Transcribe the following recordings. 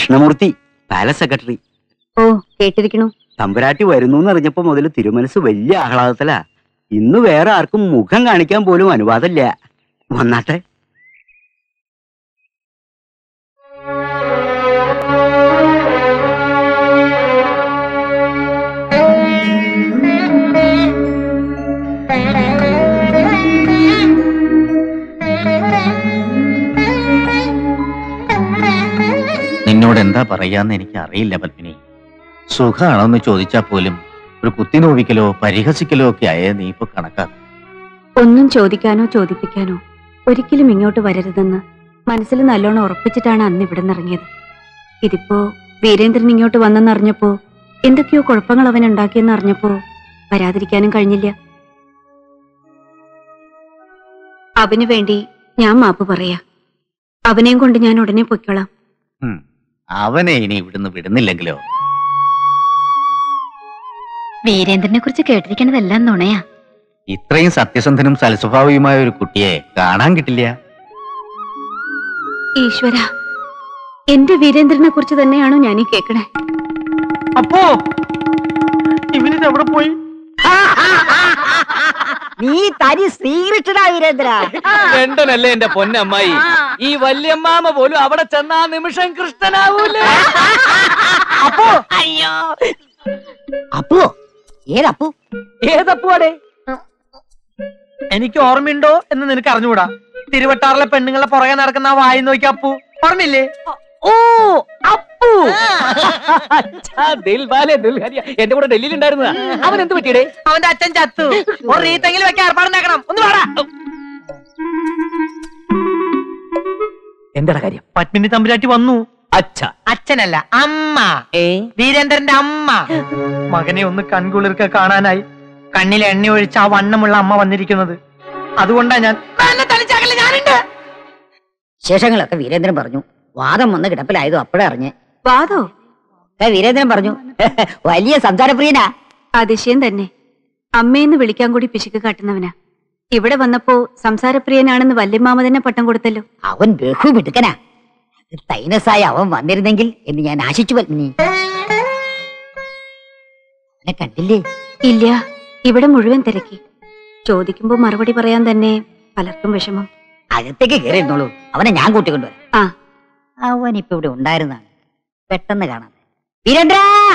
Krishnamurthy palace secretary ഓ കേട്ടിരിക്കണു തമ്പുരാട്ടി വരുന്നു എന്നറിഞ്ഞപ്പോ മുതൽ തിരുമനസ് വലിയ ആഹ്ലാദത്തിലാ ഇന്ന് വേറെ ആർക്കും മുഖം കാണിക്കാൻ പോലും അനുവാദമില്ല വന്നാട്ടെ നിന്നോട് എന്താ പറയാന്ന് എനിക്ക് അറിയില്ല പത്മിനി സുഖാണോന്ന് ചോദിച്ചാൽ പോലും ഒരു കുത്തിനോവിക്കലോ പരിഹസിക്കലോ ഒക്കെ ആയ നീ ഇപ്പൊ കണക്കാക്കും ഒന്നും ചോദിക്കാനോ ചോദിപ്പിക്കാനോ ഒരിക്കലും ഇങ്ങോട്ട് വരരുതെന്ന് മനസ്സിൽ നല്ലോണം ഉറപ്പിച്ചിട്ടാണ് അന്ന് ഇവിടെ ഇറങ്ങിയത് ഇതിപ്പോ വീരേന്ദ്രൻ ഇങ്ങോട്ട് വന്നെന്നറിഞ്ഞപ്പോ എന്തൊക്കെയോ കുഴപ്പങ്ങൾ അവൻ ഉണ്ടാക്കിയെന്ന് അറിഞ്ഞപ്പോ വരാതിരിക്കാനും കഴിഞ്ഞില്ല അവന് വേണ്ടി ഞാൻ മാപ്പ് പറയാ അവനെയും കൊണ്ട് ഞാൻ ഉടനെ പൊയ്ക്കോളാം ഉം. അവനെ ഇനി ഇവിടുന്ന് വിടുന്നില്ലെങ്കിലോ വീരേന്ദ്രനെ കുറിച്ച് കേട്ടിരിക്കണതെല്ലാം നുണയാ ഇത്രയും സത്യസന്ധനും സൽസ്വഭാവിയുമായ ഒരു കുട്ടിയെ കാണാൻ കിട്ടില്ല ഈശ്വര എന്റെ വീരേന്ദ്രനെ കുറിച്ച് തന്നെയാണോ ഞാനീ കേക്കണേ അപ്പോ ഇവനിത് എവിടെ പോയി നീ തനി ശ്രീകൃഷ്ണനാ വീരേന്ദ്ര രണ്ടനല്ലേ എന്റെ പൊന്നമ്മായി ഈ വല്യമ്മാമ പോലും അവിടെ ചെന്നാ നിമിഷം കൃഷ്ണനാവൂലേ അപ്പോ അയ്യോ അപ്പോ ഏതപ്പു ഏതപ്പുവാടേ എനിക്ക് ഓർമ്മയുണ്ടോ എന്ന് നിനക്ക് അറിഞ്ഞുകൂടാ തിരുവട്ടാറിലെ പെണ്ണുങ്ങളെ പുറകെ നടക്കുന്ന ആ വായി നോക്കി അപ്പു ഓർമ്മയില്ലേ ഓ അപ്പു അച്ഛാ, ദിൽവാലെ ദുൽഹരിയ എന്റെ കൂടെ ഡൽഹിയിൽ ഉണ്ടായിരുന്നതാ അവൻ എന്ത് പറ്റിയടേ അവന്റെ അച്ഛൻ ചത്തു ഒരു റീത്തെങ്കിലും വെക്കാൻ ഏർപ്പാടുണ്ടാക്കണം ഒന്ന് വേടാ എന്താണ് കാര്യം പത്മിനി തമ്പുരാട്ടി വന്നു അച്ഛ അച്ഛനല്ല അമ്മ ഏ വീരേന്ദ്രന്റെ അമ്മ മകനെ ഒന്ന് കൺകുളിർക്കെ കാണാനായി കണ്ണിൽ എണ്ണ ഒഴിച്ച് ആ വണ്ണമുള്ള അമ്മ വന്നിരിക്കുന്നത് അതുകൊണ്ടാ ഞാൻ എന്നെ തനിച്ചാക്കല്ലേ, ഞാനുണ്ട് വിശേഷങ്ങളൊക്കെ വീരേന്ദ്രൻ പറഞ്ഞു വാദം വന്ന് കിടപ്പിലായതും അപ്പോഴേ അറിഞ്ഞ് വാതോ ഏ, വീരേന്ദ്രൻ പറഞ്ഞു വലിയ സംസാരപ്രിയനാ അതിശയം തന്നെ അമ്മയെന്ന് വിളിക്കാൻ കൂടി പിശുക്ക് കാട്ടുന്നവനാ ഇവിടെ വന്നപ്പോ സംസാരപ്രിയനാണെന്ന് വല്യമാമ തന്നെ പട്ടം കൊടുത്തല്ലോ അവൻ ബഹു മിടുക്കനാ അത് തൈനസായി അവൻ വന്നിരുന്നെങ്കിൽ എന്ന് ഞാൻ ആശിച്ചു പത്മിനി അവനെ കണ്ടില്ലേ ഇല്ല ഇവിടെ മുഴുവൻ തിരക്കി ചോദിക്കുമ്പോ മറുപടി പറയാൻ തന്നെ പലർക്കും വിഷമം അകത്തേക്ക് കയറിയിരുന്നോളൂ അവനെ ഞാൻ കൂട്ടിക്കൊണ്ടുവരാം ആ അവൻ ഇപ്പൊ ഇവിടെ ഉണ്ടായിരുന്നാണ് പെട്ടെന്ന് കാണാം വീരേന്ദ്ര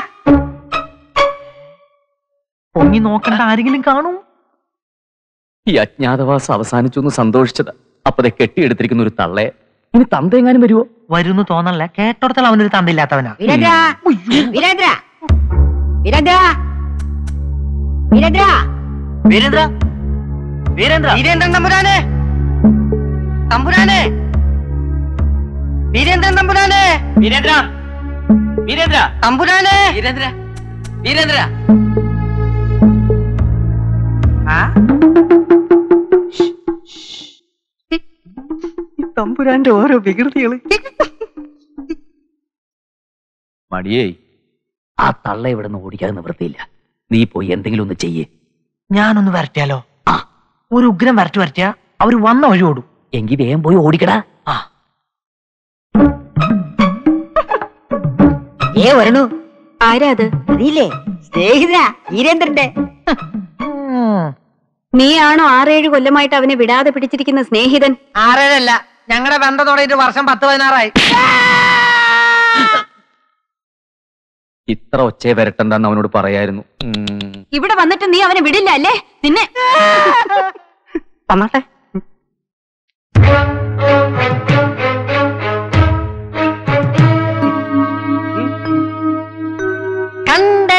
പൊങ്ങി നോക്കണ്ട ആരെങ്കിലും കാണും ഈ അജ്ഞാതവാസം അവസാനിച്ചു എന്ന് സന്തോഷിച്ചതാ അപ്പതെ കെട്ടിയെടുത്തിരിക്കുന്ന ഒരു തള്ളയെ ഇനി തന്തെങ്ങാനും വരുവോ വരുന്നു തോന്നല്ല കേട്ടോടത്തോളം അവനൊരു തന്തയില്ലാത്തവനാ വീരേന്ദ്ര വീരേന്ദ്ര വീരേന്ദ്ര വീരേന്ദ്ര വീരേന്ദ്ര വീരേന്ദ്ര വീരേന്ദ്രൻ തമ്പുരാനെ തമ്പുരാനെ വീരേന്ദ്രൻ തമ്പുരാനെ വീരേന്ദ്ര വീരേന്ദ്ര തമ്പുരാനെ വീരേന്ദ്ര വീരേന്ദ്ര ആ? ഈ തമ്പുരാന്റെ ഓരോ വികൃതികള് മടിയേ ആ തള്ള ഇവിടെ നിന്ന് ഓടിക്കാതെ നിവൃത്തിയില്ല നീ പോയി എന്തെങ്കിലും ഒന്ന് ചെയ്യേ ഞാനൊന്ന് വരട്ടിയാലോ ആ. ഒരു ഉഗ്രം വരട്ടി വരട്ടിയാ അവര് വന്ന വഴി ഓടും എങ്കി വേഗം പോയി ഓടിക്കടാ ആ ഏ വരണു ആരാ അത് അറിയില്ലേ സ്നേഹിതനാ വീരേന്ദ്രന്റെ ഉം. നീയാണോ ആറേഴ് കൊല്ലമായിട്ട് അവനെ വിടാതെ പിടിച്ചിരിക്കുന്ന സ്നേഹിതൻ ആറേഴല്ല ഞങ്ങളുടെ ബന്ധം തുടങ്ങിയിട്ട് വർഷം പത്ത് പതിനാറായി ഇത്ര ഒച്ചയെ വരട്ടെന്താന്ന് അവനോട് പറയായിരുന്നു ഉം. ഇവിടെ വന്നിട്ട് നീ അവനെ വിടില്ല അല്ലേ നിന്നെ തന്നാട്ടെ കണ്ടേ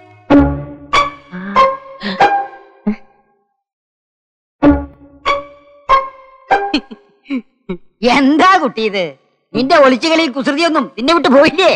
എന്താ കുട്ടി ഇത് നിന്റെ ഒളിച്ചുകളിൽ കുസൃതിയൊന്നും നിന്നെ വിട്ട് പോയില്ലേ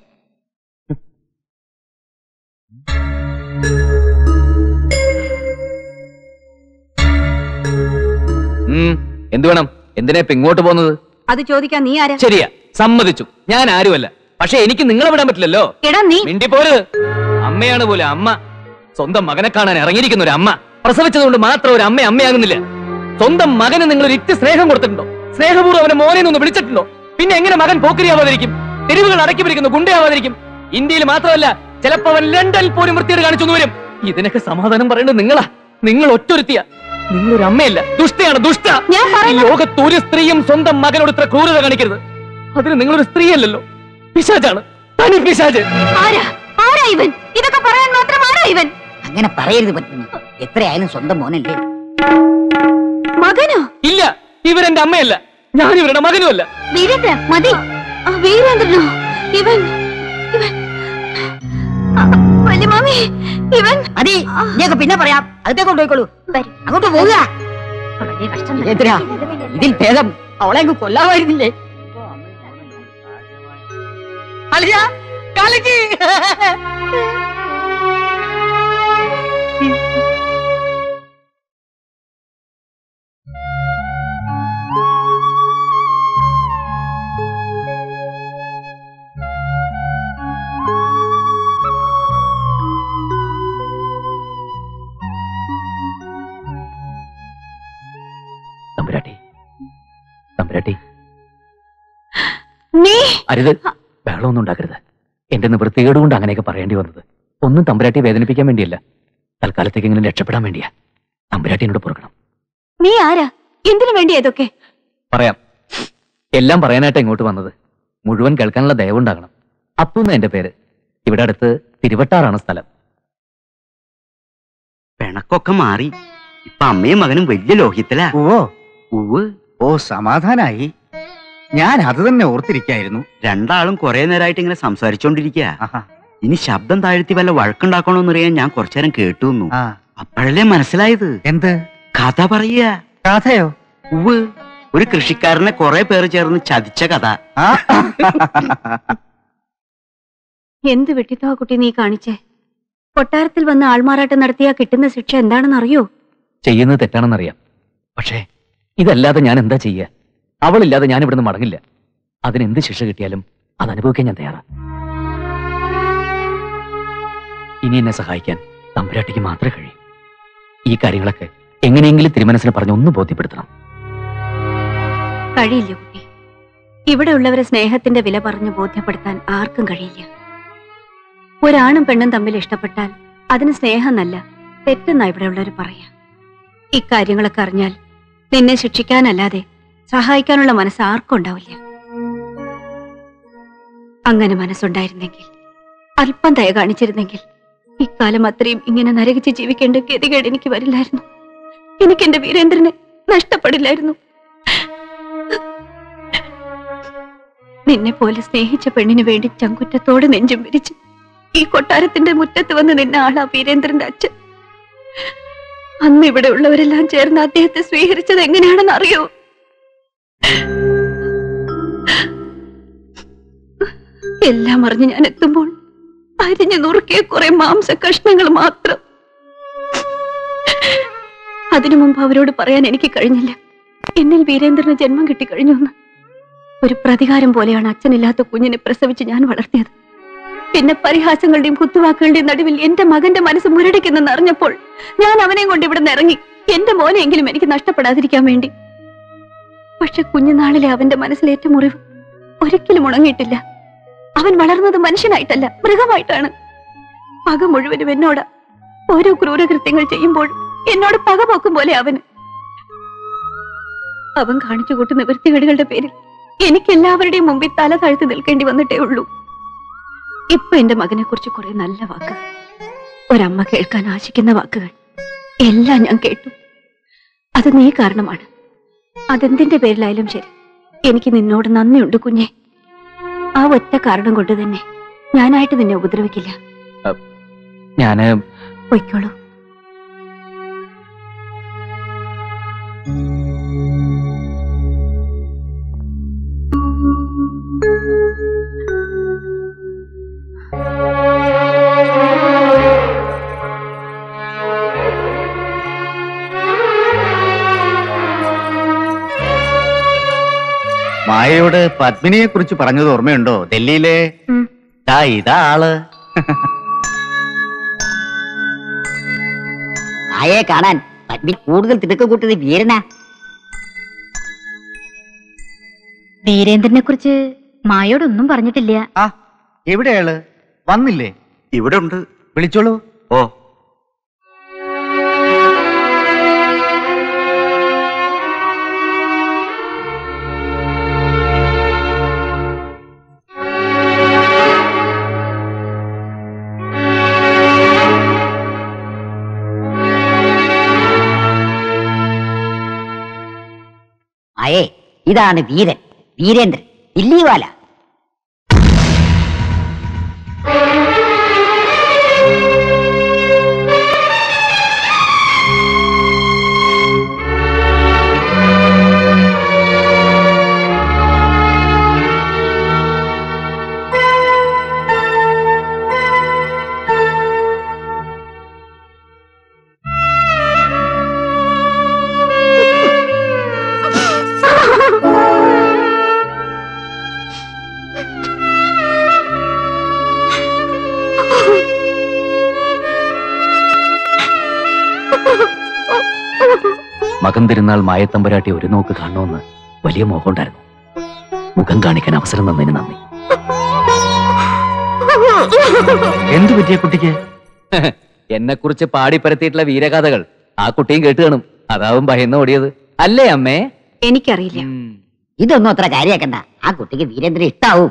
ഉം. എന്ത് വേണം എന്തിനാ ഇപ്പൊ ഇങ്ങോട്ട് പോകുന്നത് അത് ചോദിക്കാൻ നീ ആരാ ശരിയാ സമ്മതിച്ചു ഞാൻ ആരുമല്ല പക്ഷെ എനിക്ക് നിങ്ങളെ വിടാൻ പറ്റില്ലല്ലോ എടാ നീ മിണ്ടി പോരുത് അമ്മയാണ് പോലെ അമ്മ സ്വന്തം മകനെ കാണാൻ ഇറങ്ങിയിരിക്കുന്ന ഒരു അമ്മ പ്രസവിച്ചതുകൊണ്ട് മാത്രം ഒരു അമ്മ അമ്മയാകുന്നില്ല സ്വന്തം മകന് നിങ്ങൾ ഒരു ഇറ്റ് സ്നേഹം കൊടുത്തിട്ടുണ്ടോ സ്നേഹപൂർവ്വം അവനെ മോനെ ഒന്ന് വിളിച്ചിട്ടുണ്ടോ പിന്നെ എങ്ങനെ മകൻ പോക്കരിയാവാതിരിക്കും തെരുവുകൾ അടക്കി പിടിക്കുന്നു ഗുണ്ടയാവാതിരിക്കും ഇന്ത്യയിൽ മാത്രമല്ല ചിലപ്പോ അവൻ ലണ്ടനിൽ പോലും വൃത്തിയോട് കാണിച്ചു വരും ഇതിനൊക്കെ സമാധാനം പറയേണ്ടത് നിങ്ങളാ നിങ്ങൾ ഒറ്റൊരുത്തിയ നിങ്ങളൊരു അമ്മയല്ല ദുഷ്ടയാണ് ദുഷ്ട ഞാൻ ഈ ലോകത്ത് ഒരു സ്ത്രീയും സ്വന്തം മകനോട് ഇത്ര ക്രൂരത കാണിക്കരുത് അതിന് നിങ്ങളൊരു സ്ത്രീയല്ലല്ലോ പിശാചാണ് തനി പിശാച് ആരാ ആരാ ഇവൻ ഇതൊക്കെ പറയാൻ മാത്രം ആരാ ഇവൻ അങ്ങനെ പറയരുത് പത്മിനി എത്രയായാലും സ്വന്തം മോനല്ലേ മകനോ ഇല്ല ഇവരെന്റെ അമ്മയല്ല ഞാൻ ഇവരുടെ മകനുമല്ല വീരേന്ദ്ര മതി ആ, വീരേന്ദ്രനോ ഇവൻ ഇവൻ ആ, വല്യമാമി ഇവൻ മതി നീയൊക്കെ പിന്നെ പറയാം അടുത്തേക്ക് കൊണ്ടുപോയിക്കോളൂ വരൂ. അങ്ങോട്ട് പോവുക വളരെ കഷ്ടം തന്നെ. എന്തിനാ ഇതിൽ ഭേദം അവളെ അങ്ങ് കൊല്ലാമായിരുന്നില്ലേ അളിയ കളിക്ക് തമ്പുരാട്ടി തമ്പുരാട്ടി നീ അരുത് ബഹളമൊന്നും ഉണ്ടാക്കരുത് എന്റെ നിവൃത്തികേട് കൊണ്ട് അങ്ങനെയൊക്കെ പറയേണ്ടി വന്നത് ഒന്നും തമ്പുരാട്ടി വേദനിപ്പിക്കാൻ വേണ്ടിയല്ല തൽക്കാലത്തേക്കെങ്കിലും രക്ഷപ്പെടാൻ വേണ്ടിയാ തമ്പുരാട്ടി എന്നോട് പൊറുക്കണം നീ ആരാ എന്തിനു വേണ്ടി ഇതൊക്കെ പറയാം എല്ലാം പറയാനായിട്ട് ഇങ്ങോട്ട് വന്നത് മുഴുവൻ കേൾക്കാനുള്ള ദയവുണ്ടാകണം അപ്പുന്ന എന്റെ പേര് ഇവിടെ അടുത്ത് തിരുവട്ടാറാണ് സ്ഥലം പിണക്കൊക്കെ മാറി ഇപ്പൊ അമ്മയും മകനും വലിയ ലോഹിത്തിലാ ഓ ഉവ് ഓ സമാധാനായി ഞാൻ അത് തന്നെ ഓർത്തിരിക്കായിരുന്നു രണ്ടാളും കുറെ നേരമായിട്ട് ഇങ്ങനെ സംസാരിച്ചോണ്ടിരിക്കുക ആഹാ. ഇനി ശബ്ദം താഴ്ത്തി വല്ല വഴക്കുണ്ടാക്കണോന്നറിയാൻ ഞാൻ കുറച്ചു നേരം കേട്ടു നിന്നു ആ അപ്പോഴല്ലേ മനസ്സിലായത് എന്ത് കഥ പറയുക കഥയോ ഉവ് ഒരു കൃഷിക്കാരനെ കുറെ പേര് ചേർന്ന് ചതിച്ച കഥ ആ എന്ത് വെട്ടിത്തോ കുട്ടി നീ കാണിച്ചേ കൊട്ടാരത്തിൽ വന്ന് ആൾമാറാട്ടം നടത്തിയാ കിട്ടുന്ന ശിക്ഷ എന്താണെന്ന് അറിയോ ചെയ്യുന്നത് തെറ്റാണെന്നറിയാം പക്ഷേ ഇതല്ലാതെ ഞാൻ എന്താ ചെയ്യുക അവളില്ലാതെ ഞാൻ ഇവിടുന്ന് മടങ്ങില്ല അതിനെന്ത് ശിക്ഷ കിട്ടിയാലും അത് അനുഭവിക്കാൻ ഞാൻ തയ്യാറാ ഇനി എന്നെ സഹായിക്കാൻ തമ്പുരാട്ടിക്ക് മാത്രമേ കഴിയൂ ഈ കാര്യങ്ങളൊക്കെ എങ്ങനെയെങ്കിലും തിരുമനസിനെ പറഞ്ഞ് ഒന്ന് ബോധ്യപ്പെടുത്തണം കഴിയില്ല കുട്ടി ഇവിടെ ഉള്ളവരെ സ്നേഹത്തിന്റെ വില പറഞ്ഞു ബോധ്യപ്പെടുത്താൻ ആർക്കും കഴിയില്ല ഒരാണും പെണ്ണും തമ്മിൽ ഇഷ്ടപ്പെട്ടാൽ അതിന് സ്നേഹമെന്നല്ല തെറ്റെന്നാ ഇവിടെ ഉള്ളവർ പറയാ ഇക്കാര്യങ്ങളൊക്കെ അറിഞ്ഞാൽ നിന്നെ ശിക്ഷിക്കാനല്ലാതെ സഹായിക്കാനുള്ള മനസ്സ് ആർക്കും ഉണ്ടാവില്ല അങ്ങനെ മനസ്സുണ്ടായിരുന്നെങ്കിൽ അല്പം ദയ കാണിച്ചിരുന്നെങ്കിൽ ഇക്കാലം അത്രയും ഇങ്ങനെ നരകിച്ച് ജീവിക്കേണ്ട ഗതികേട് എനിക്ക് വരില്ലായിരുന്നു എനിക്ക് എന്റെ വീരേന്ദ്രനെ നഷ്ടപ്പെടില്ലായിരുന്നു നിന്നെ പോലെ സ്നേഹിച്ച പെണ്ണിന് വേണ്ടി ചങ്കുറ്റത്തോടെ നെഞ്ചും വിരിച്ച് ഈ കൊട്ടാരത്തിന്റെ മുറ്റത്ത് വന്ന് നിന്ന ആളാ വീരേന്ദ്രന്റെ അച്ഛൻ അന്ന് ഇവിടെ ഉള്ളവരെല്ലാം ചേർന്ന് അദ്ദേഹത്തെ സ്വീകരിച്ചത് എങ്ങനെയാണെന്ന് അറിയോ എല്ലാം അറിഞ്ഞ് ഞാൻ എത്തുമ്പോൾ അരിഞ്ഞു നുറുക്കിയ കുറെ മാംസ കഷ്ണങ്ങൾ മാത്രം അതിനു മുമ്പ് അവരോട് പറയാൻ എനിക്ക് കഴിഞ്ഞില്ല എന്നിൽ വീരേന്ദ്രന് ജന്മം കിട്ടിക്കഴിഞ്ഞു എന്ന് ഒരു പ്രതികാരം പോലെയാണ് അച്ഛനില്ലാത്ത കുഞ്ഞിനെ പ്രസവിച്ച് ഞാൻ വളർത്തിയത് പിന്നെ പരിഹാസങ്ങളുടെയും കുത്തുവാക്കുകളുടെയും നടുവിൽ എന്റെ മകന്റെ മനസ്സ് മുരടിക്കുന്നെന്ന് അറിഞ്ഞപ്പോൾ ഞാൻ അവനെയും കൊണ്ട് ഇവിടെ ഇറങ്ങി എന്റെ മോനെയെങ്കിലും എനിക്ക് നഷ്ടപ്പെടാതിരിക്കാൻ വേണ്ടി പക്ഷെ കുഞ്ഞുനാളിലെ അവന്റെ മനസ്സിലേറ്റ മുറിവ് ഒരിക്കലും ഉണങ്ങിയിട്ടില്ല അവൻ വളർന്നത് മനുഷ്യനായിട്ടല്ല മൃഗമായിട്ടാണ് പക മുഴുവനും എന്നോട് ഓരോ ക്രൂരകൃത്യങ്ങൾ ചെയ്യുമ്പോൾ എന്നോട് പക പോക്കും പോലെ അവന് അവൻ കാണിച്ചു കൂട്ടുന്ന വൃത്തികേടുകളുടെ പേരിൽ എനിക്ക് എല്ലാവരുടെയും മുമ്പിൽ തല താഴ്ത്തി നിൽക്കേണ്ടി വന്നിട്ടേ ഉള്ളൂ ഇപ്പൊ എന്റെ മകനെ കുറിച്ച് കുറെ നല്ല വാക്കുകൾ ഒരമ്മ കേൾക്കാൻ ആശിക്കുന്ന വാക്കുകൾ എല്ലാം ഞാൻ കേട്ടു അത് നീ കാരണമാണ് അതെന്തിന്റെ പേരിലായാലും ശരി എനിക്ക് നിന്നോട് നന്ദിയുണ്ട് കുഞ്ഞെ ആ ഒറ്റ കാരണം കൊണ്ട് തന്നെ ഞാനായിട്ട് നിന്നെ ഉപദ്രവിക്കില്ല ഞാന് പൊയ്ക്കോളൂ മായയോട് പത്മിനിയെ കുറിച്ച് പറഞ്ഞത് ഓർമ്മയുണ്ടോ ഡൽഹിയിലെ ഉം. ദാ ഇതാ ആള് ആയെ കാണാൻ പത്നി കൂടുതൽ തിടുക്ക കൂട്ടത് വീരനാ വീരേന്ദ്രനെ കുറിച്ച് മായോടൊന്നും പറഞ്ഞിട്ടില്ല ആ എവിടെയാള് വന്നില്ലേ ഇവിടെ ഉണ്ട് വിളിച്ചോളൂ ഓ അയേ ഇതാണ് വീരൻ വീരേന്ദ്രൻ ഇല്ലീവാല മകൻ തിരുന്നാൾ മായത്തമ്പരാട്ടി ഒരു നോക്ക് കാണണമെന്ന് വലിയ മോഹമുണ്ടായിരുന്നു മുഖം കാണിക്കാൻ അവസരം തന്നതിന് നന്ദി എന്തു പറ്റിയ കുട്ടിക്ക് എന്നെ കുറിച്ച് പാടി പരത്തിയിട്ടുള്ള വീരഗാഥകൾ ആ കുട്ടിയും കേട്ട് കാണും അതാവും ഭയന്ന് ഓടിയത് അല്ലേ അമ്മേ എനിക്കറിയില്ല ഇതൊന്നും അത്ര കാര്യാക്കണ്ട ആ കുട്ടിക്ക് വീരേന്ദ്രൻ ഇഷ്ടാവും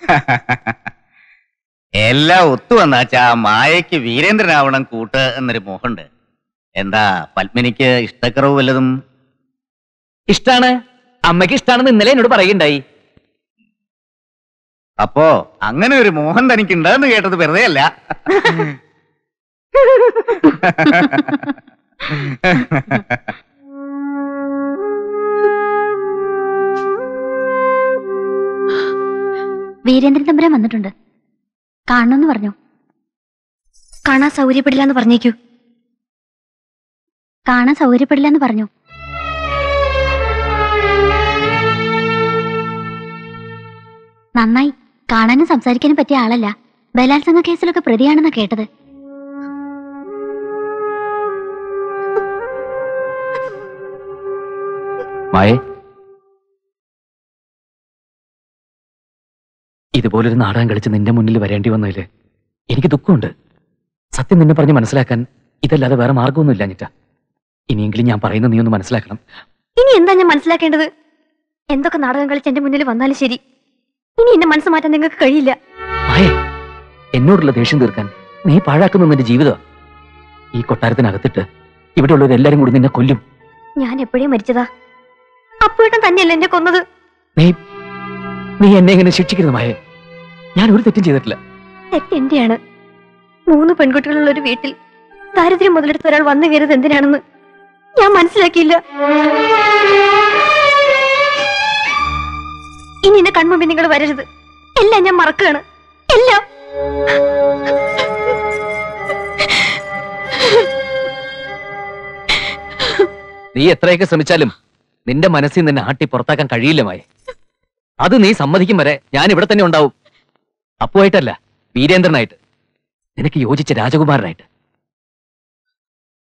എല്ലാം ഒത്തു വന്നാച്ചാ മായയ്ക്ക് വീരേന്ദ്രനാവണം കൂട്ട് എന്നൊരു മോഹമുണ്ട് എന്താ പത്മിനിക്ക് ഇഷ്ടക്കുറവ് വല്ലതും ഇഷ്ടാണ് അമ്മയ്ക്ക് ഇഷ്ടാണെന്ന് ഇന്നലെ എന്നോട് പറയുണ്ടായി അപ്പോ അങ്ങനെ ഒരു മോഹൻ തനിക്കുണ്ടെന്ന് കേട്ടത് വെറുതെ അല്ല വീരേന്ദ്രൻ തമ്പുരാൻ വന്നിട്ടുണ്ട് കാണണമെന്ന് പറഞ്ഞു കാണാൻ സൗകര്യപ്പെടില്ല എന്ന് പറഞ്ഞേക്കൂ കാണാൻ സൗകര്യപ്പെടില്ല എന്ന് പറഞ്ഞു നന്നായി കാണാനും സംസാരിക്കാനും പറ്റിയ ആളല്ല ബലാത്സംഗ കേസിലൊക്കെ പ്രതിയാണെന്നാ കേട്ടത് മായേ ഇതുപോലൊരു നാടകം കളിച്ച് നിന്റെ മുന്നിൽ വരേണ്ടി വന്നതില് എനിക്ക് ദുഃഖമുണ്ട് സത്യം നിന്നെ പറഞ്ഞ് മനസ്സിലാക്കാൻ ഇതല്ലാതെ വേറെ മാർഗമൊന്നുമില്ല ഞിറ്റ ഇനിയെങ്കിലും ഞാൻ പറയുന്നത് നീ ഒന്ന് മനസ്സിലാക്കണം ഇനി എന്താ ഞാൻ മനസ്സിലാക്കേണ്ടത് എന്തൊക്കെ നാടകം കളിച്ച് എന്റെ മുന്നിൽ വന്നാലും ശരി ഇനി എന്നെ മനസ്സ് മാറ്റാൻ നിങ്ങൾക്ക് കഴിയില്ല മായേ എന്നോടുള്ള ദേഷ്യം തീർക്കാൻ നീ പാഴാക്കുന്ന നിന്റെ ജീവിതം ഈ കൊട്ടാരത്തിനകത്തിട്ട് ഇവിടെയുള്ളവരെല്ലാരും കൂടി നിന്നെ കൊല്ലും ഞാൻ എപ്പോഴേ മരിച്ചതാ അപ്പോഴും തന്നെയല്ല എന്നെ കൊന്നത് നീ നീ എന്നെ ഇങ്ങനെ ശിക്ഷിക്കരുത് മായേ ഞാൻ ഒരു തെറ്റും ചെയ്തിട്ടില്ല തെറ്റ് എന്റെയാണ് മൂന്ന് പെൺകുട്ടികളുള്ള ഒരു വീട്ടിൽ ദാരിദ്ര്യം മുതലെടുത്ത ഒരാൾ വന്നു കയറിയത് എന്തിനാണെന്ന് ഞാൻ മനസ്സിലാക്കിയില്ല ഇനി എന്റെ കൺമുമ്പിൽ നിങ്ങൾ വരരുത് എല്ലാം ഞാൻ മറക്കുകയാണ് എല്ലാം നീ എത്രയൊക്കെ ശ്രമിച്ചാലും നിന്റെ മനസ്സിൽ നിന്നെ ആട്ടി പുറത്താക്കാൻ കഴിയില്ല മായേ അത് നീ സമ്മതിക്കും വരെ ഞാൻ ഇവിടെ തന്നെ ഉണ്ടാവും അപ്പുവായിട്ടല്ല വീരേന്ദ്രനായിട്ട് നിനക്ക് യോജിച്ച രാജകുമാരനായിട്ട്